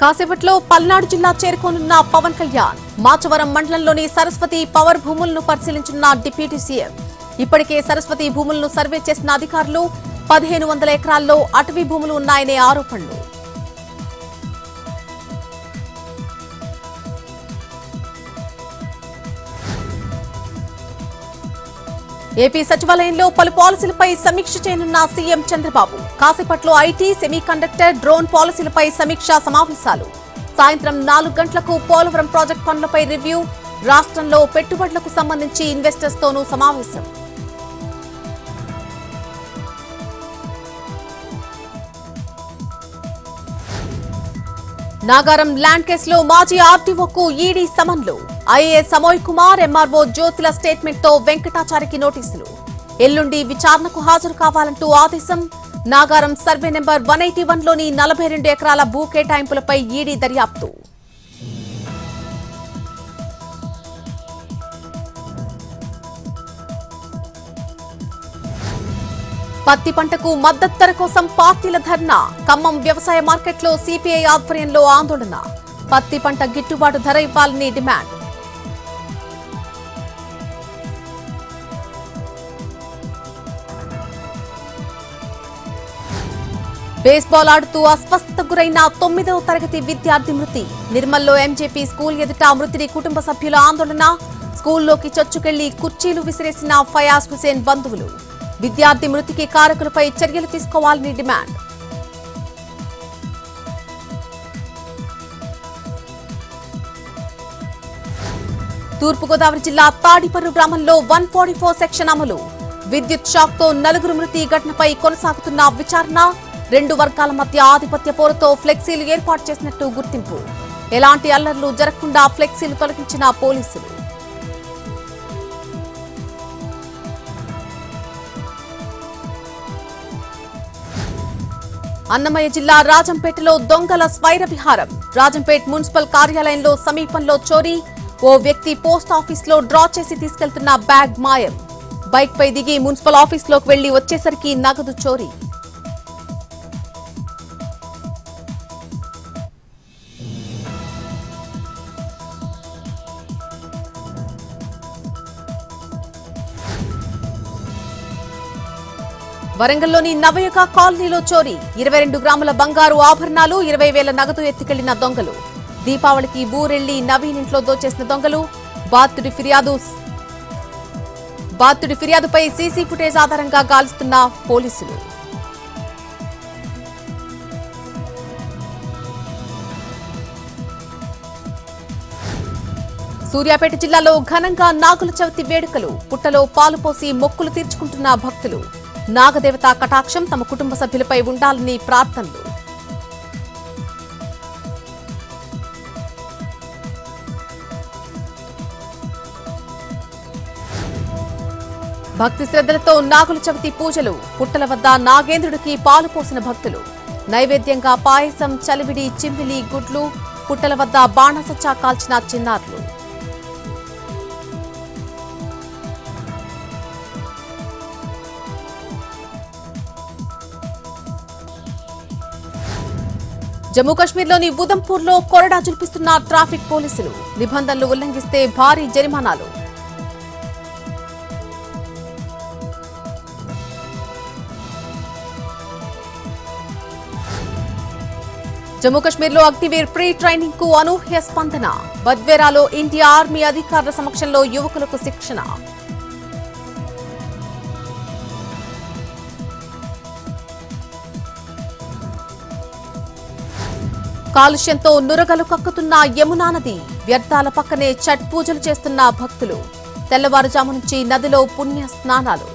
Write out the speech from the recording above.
కాసేపట్లో పల్నాడు జిల్లా చేరుకోనున్న పవన్ కళ్యాణ్ మాచవరం మండలంలోని సరస్వతి పవర్ భూములను పరిశీలించిన డిప్యూటీ సీఎం ఇప్పటికే సరస్వతి భూములను సర్వే చేసిన అధికారులు పదిహేను వందల ఎకరాల్లో అటవీ భూములు ఉన్నాయనే ఆరోపణలు ఏపీ సచివాలయంలో పలు పాలసీలపై సమీక్ష చేయనున్న సీఎం చంద్రబాబు కాసేపట్లో ఐటీ సెమీకండక్టర్ డ్రోన్ పాలసీలపై సమీక్షా సమావేశాలు సాయంత్రం నాలుగు గంటలకు పోలవరం ప్రాజెక్టు పనులపై రివ్యూ రాష్ట్రంలో పెట్టుబడులకు సంబంధించి ఇన్వెస్టర్స్ తోనూ సమావేశం నాగారం ల్యాండ్ కేసులో మాజీ ఆర్టీఓకు ఈడీ సమన్లు ఐఏఎస్ అమోయ్ కుమార్ ఎంఆర్ఓ జ్యోతిల స్టేట్మెంట్ తో వెంకటాచారికి నోటీసులు ఎల్లుండి విచారణకు హాజరు కావాలంటూ ఆదేశం Nagaram survey number one eighty one లోని నలభై రెండు ఎకరాల భూ కేటాయింపులపై ఈడీ దర్యాప్తు పత్తి పంటకు మద్దతు ధర కోసం పార్టీల ధర్నా ఖమ్మం వ్యవసాయ మార్కెట్లో సిపిఐ ఆధ్వర్యంలో ఆందోళన పత్తి పంట గిట్టుబాటు ధర ఇవ్వాలని డిమాండ్ బేస్బాల్ ఆడుతూ అస్వస్థతకు గురైన తొమ్మిదవ తరగతి విద్యార్థి మృతి నిర్మల్లో ఎంజేపీ స్కూల్ ఎదుట మృతిని కుటుంబ సభ్యుల ఆందోళన స్కూల్లోకి చొచ్చుకెళ్లి కుర్చీలు విసిరేసిన ఫయాజ్ హుసేన్ బంధువులు విద్యార్థి మృతికి కారకులపై చర్యలు తీసుకోవాలని డిమాండ్ తూర్పుగోదావరి జిల్లా తాడిపర్రు గ్రామంలో వన్ ఫార్టీ ఫోర్ సెక్షన్ అమలు విద్యుత్ షాక్ తో నలుగురు మృతి ఘటనపై కొనసాగుతున్న విచారణ రెండు వర్గాల మధ్య ఆధిపత్య పోరుతో ఫ్లెక్సీలు ఏర్పాటు చేసినట్టు గుర్తింపు ఎలాంటి అల్లర్లు జరగకుండా ఫ్లెక్సీలు తొలగించిన పోలీసులు అన్నమయ్య జిల్లా రాజంపేటలో దొంగల స్వైర విహారం రాజంపేట్ మున్సిపల్ కార్యాలయంలో సమీపంలో చోరీ ఓ వ్యక్తి పోస్ట్ ఆఫీస్ లో డ్రా చేసి తీసుకెళ్తున్న బ్యాగ్ మాయం బైక్ పై దిగి మున్సిపల్ ఆఫీస్ లోకి వెళ్లి వచ్చేసరికి నగదు చోరీ వరంగల్లోని నవయుగ కాలనీలో చోరీ ఇరవై రెండు గ్రాముల బంగారు ఆభరణాలు ఇరవై వేల నగదు ఎత్తుకెళ్లిన దొంగలు దీపావళికి బూరెళ్లి నవీన్ ఇంట్లో దోచేసిన దొంగలు బాత్తుడి ఫిర్యాదు బాత్తుడి ఫిర్యాదుపై సీసీ ఫుటేజ్ ఆధారంగా గాలుస్తున్న పోలీసులు సూర్యాపేట జిల్లాలో ఘనంగా నాగుల చవితి వేడుకలు పుట్టలో పాలు పోసి మొక్కులు తీర్చుకుంటున్న భక్తులు నాగదేవత కటాక్షం తమ కుటుంబ సభ్యులపై ఉండాలని ప్రార్థనలు భక్తి శ్రద్ధలతో నాగుల చవితి పూజలు పుట్టల వద్ద నాగేంద్రుడికి పాలు పోసిన భక్తులు నైవేద్యంగా పాయసం చలివిడి చిమ్మిలి గుడ్లు పుట్టల వద్ద బాణసచ్చా కాల్చిన చిన్నారులు జమ్మూ కాశ్మీర్లోని ఉదంపూర్లో కొరడా జుల్పిస్తున్న ట్రాఫిక్ పోలీసులు నిబంధనలు ఉల్లంఘిస్తే భారీ జరిమానాలు జమ్మూ కాశ్మీర్లో అగ్నివీర్ ప్రీ ట్రైనింగ్ కు అనూహ్య స్పందన బద్వేరాలో ఇండియా ఆర్మీ అధికారుల సమక్షంలో యువకులకు శిక్షణ కాలుష్యంతో నురగలు కక్కుతున్న యమునా నది వ్యర్థాల పక్కనే ఛట్ పూజలు చేస్తున్న భక్తులు తెల్లవారుజాము నుంచి నదిలో పుణ్య స్నానాలు